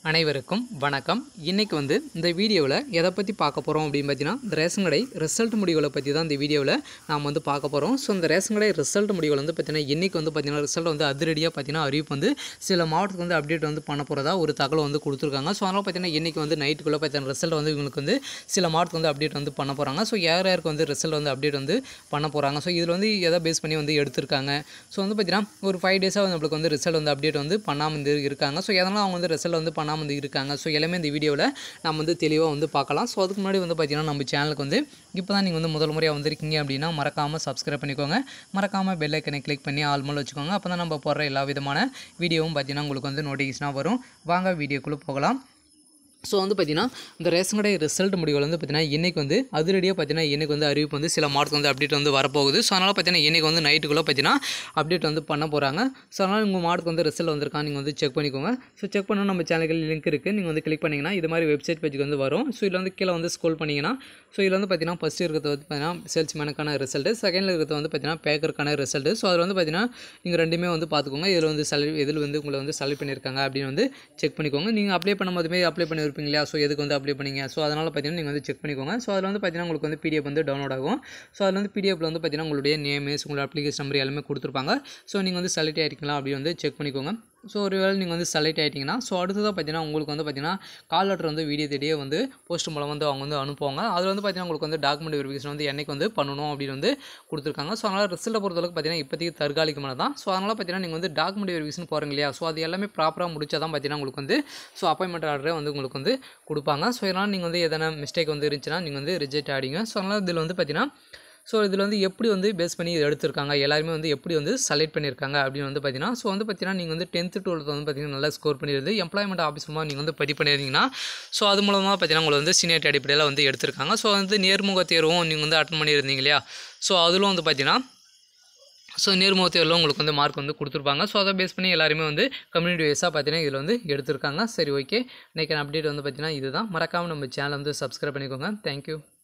அனைவருக்கும் வணக்கம் இன்றைக்கி வந்து இந்த வீடியோவில் எதை பற்றி பார்க்க போகிறோம் அப்படின்னு பார்த்தீங்கன்னா இந்த ரேஷன் கடை ரிசல்ட் முடிவுகளை பற்றி தான் இந்த வீடியோவில் நாம் வந்து பார்க்க போகிறோம் ஸோ இந்த ரேஷன் கடை ரிசல்ட் முடிவுகள் வந்து பார்த்தீங்கன்னா இன்றைக்கி வந்து பார்த்தீங்கன்னா ரிசல்ட் வந்து அதிரடியாக பார்த்தீங்கன்னா அறிவிப்பு வந்து சில மாவட்டத்துக்கு வந்து அப்டேட் வந்து பண்ண போகிறதா ஒரு தகவல் வந்து கொடுத்துருக்காங்க ஸோ அதனால் பார்த்தீங்கன்னா இன்றைக்கி வந்து நைட்டுக்குள்ளே பார்த்தீங்கன்னா ரிசல்ட் வந்து இவங்களுக்கு வந்து சில மாவட்டத்துக்கு வந்து அப்டேட் வந்து பண்ண போகிறாங்க ஸோ யார் யாருக்கு வந்து ரிசல்ட் வந்து அப்டேட் வந்து பண்ண போகிறாங்க ஸோ இதில் வந்து எதை பேஸ் பண்ணி வந்து எடுத்திருக்காங்க ஸோ வந்து பார்த்தீங்கன்னா ஒரு ஃபைவ் டேஸாக நம்மளுக்கு வந்து ரிசல்ட் வந்து அப்டேட் வந்து பண்ணாமல் வந்து இருக்காங்க ஸோ எதனால் அவங்க வந்து ரிசல்ட் வந்து பண்ணாமல் வந்து இருக்காங்க ஸோ எல்லாமே இந்த வீடியோவில் நம்ம வந்து தெளிவாக வந்து பார்க்கலாம் ஸோ அதுக்கு முன்னாடி வந்து பார்த்தீங்கன்னா நம்ம சேனலுக்கு வந்து இப்போ தான் நீங்கள் வந்து முதல் முறையாக வந்திருக்கீங்க அப்படின்னா மறக்காமல் சப்ஸ்கிரைப் பண்ணிக்கோங்க மறக்காமல் பெல் ஐக்கனை கிளிக் பண்ணி ஆல் மேலே வச்சுக்கோங்க அப்போ தான் நம்ம போடுற எல்லா விதமான வீடியோவும் பார்த்தீங்கன்னா உங்களுக்கு வந்து நோட்டிஃபிகேஷனாக வரும் வாங்க வீடியோக்குள்ளே போகலாம் ஸோ வந்து பார்த்தீங்கன்னா இந்த ரேஷன் கடை ரிசல்ட் முடிவுகள் வந்து பார்த்தீங்கன்னா இன்றைக்கி வந்து அதிரடியாக பார்த்தீங்கன்னா இன்றைக்கி வந்து அறிவிப்பு வந்து சில மாவட்டத்துக்கு வந்து அப்டேட் வந்து வரப்போகுது ஸோ அதனால் பார்த்தீங்கன்னா இன்றைக்கி வந்து நைட்டுக்குள்ளே பார்த்தீங்கன்னா அப்டேட் வந்து பண்ண போகிறாங்க ஸோ அதனால் உங்கள் மாவட்டத்துக்கு வந்து ரிசல்ட் வந்திருக்கான் நீங்கள் வந்து செக் பண்ணிக்கோங்க ஸோ செக் பண்ணால் நம்ம சேனல்கள் லிங்க் இருக்குது நீங்கள் வந்து கிளிக் பண்ணிங்கன்னா இது மாதிரி வெப்சைட் பேஜுக்கு வந்து வரும் ஸோ இதில் வந்து கீழே வந்து ஸ்க்ரோல் பண்ணிங்கன்னா ஸோ இதில் வந்து பார்த்தீங்கன்னா ஃபஸ்ட்டு இருக்கிறது வந்து பார்த்தீங்கன்னா சேல்ஸ்மேனுக்கான ரிசல்ட்டு செகண்டில் இருக்கிறது வந்து பார்த்தீங்கன்னா பேக்கருக்கான ரிசல்ட்டு ஸோ அதில் வந்து பார்த்தீங்கன்னா நீங்கள் ரெண்டுமே வந்து பார்த்துக்கோங்க இதில் வந்து செலக்ட் எதில் வந்து உங்களை வந்து செலக்ட் பண்ணியிருக்காங்க அப்படின்னு வந்து செக் பண்ணிக்கோங்க நீங்கள் அப்ளை பண்ணும்போதுமே அப்ளை பண்ணியிருப்பீங்க இல்லையா ஸோ எதுக்கு வந்து அப்ளை பண்ணீங்க ஸோ அதனால் பார்த்தீங்கன்னா நீங்கள் வந்து செக் பண்ணிக்கோங்க ஸோ அதில் வந்து பார்த்தீங்கன்னா உங்களுக்கு வந்து பிடிஎஃப் வந்து டவுன்லோட் ஆகும் ஸோ அதில் வந்து பிடிஎஃப்ல வந்து பார்த்தீங்கன்னா உங்களுடைய நேமேஸ் உங்களோட அப்ளிகேஷன் நம்பர் எல்லாமே கொடுத்துருப்பாங்க ஸோ நீங்கள் வந்து செலக்ட் ஆகிருக்கலாம் அப்படி வந்து செக் பண்ணிக்கோங்க ஸோ ஒருவேளை நீங்கள் வந்து செலக்ட் ஆகிட்டிங்கன்னா ஸோ அடுத்ததாக பார்த்தீங்கன்னா உங்களுக்கு வந்து பார்த்தீங்கன்னா கால் லெட்டர் வந்து வீடியோ தேடியே வந்து போஸ்ட் மூலம் வந்து அவங்க வந்து அனுப்புவாங்க அதில் வந்து பார்த்தீங்கன்னா உங்களுக்கு வந்து டாக்குமெண்ட் வெரிஃபிகேஷன் வந்து என்னைக்கு வந்து பண்ணணும் அப்படின்னு வந்து கொடுத்துருக்காங்க ஸோ அதனால் ரிசல்ட்டை பொறுத்தளவுக்கு பார்த்தீங்கன்னா இப்போதைக்கு தற்காலிகமான தான் ஸோ அதனால் பார்த்தீங்கன்னா நீங்கள் வந்து டாக்குமெண்ட் வெரிஃபிகேஷன் போகிறீங்க இல்லையா ஸோ அது எல்லாமே ப்ராப்பராக முடிச்சா தான் பார்த்தீங்கன்னா உங்களுக்கு வந்து ஸோ அப்பாயின்மெண்ட் ஆர்டரே வந்து உங்களுக்கு வந்து கொடுப்பாங்க ஸோ இதனால் நீங்கள் வந்து எதனா மிஸ்டேக் வந்து இருந்துச்சுன்னா நீங்கள் வந்து ரிஜெக்ட் ஆகிடுங்க ஸோ அதனால் இதில் வந்து பார்த்தீங்கன்னா ஸோ இதில் வந்து எப்படி வந்து பேஸ் பண்ணி இதை எடுத்திருக்காங்க எல்லாருமே வந்து எப்படி வந்து செலக்ட் பண்ணியிருக்காங்க அப்படின்னு வந்து பார்த்தீங்கன்னா ஸோ வந்து பார்த்தீங்கன்னா நீங்கள் வந்து டென்த்து டுவெல்த்து வந்து பார்த்தீங்கன்னா நல்லா ஸ்கோர் பண்ணியிருந்து எம்ப்ளாய்மெண்ட் ஆஃபீஸ் மூலமாக நீங்கள் வந்து படி பண்ணியிருந்தீங்கன்னா ஸோ அது மூலமாக பார்த்தீங்கன்னா உங்களை வந்து சீனியர் அடிப்படையில் வந்து எடுத்திருக்காங்க ஸோ வந்து நேர்முக தேர்வும் நீங்கள் வந்து அட்டன் பண்ணியிருந்தீங்க இல்லையா ஸோ அதிலும் வந்து பார்த்தீங்கன்னா ஸோ நேர்முக தேர்வில் உங்களுக்கு வந்து மார்க் வந்து கொடுத்துருப்பாங்க ஸோ அதை பேஸ் பண்ணி எல்லாருமே வந்து கம்யூனிட்டி வைஸாக பார்த்தீங்கன்னா இதில் வந்து எடுத்திருக்காங்க சரி ஓகே இன்றைக்கி அப்டேட் வந்து பார்த்தீங்கன்னா இதுதான் மறக்காமல் நம்ம சேனலை வந்து சப்ஸ்கிரைப் பண்ணிக்கோங்க தேங்க்யூ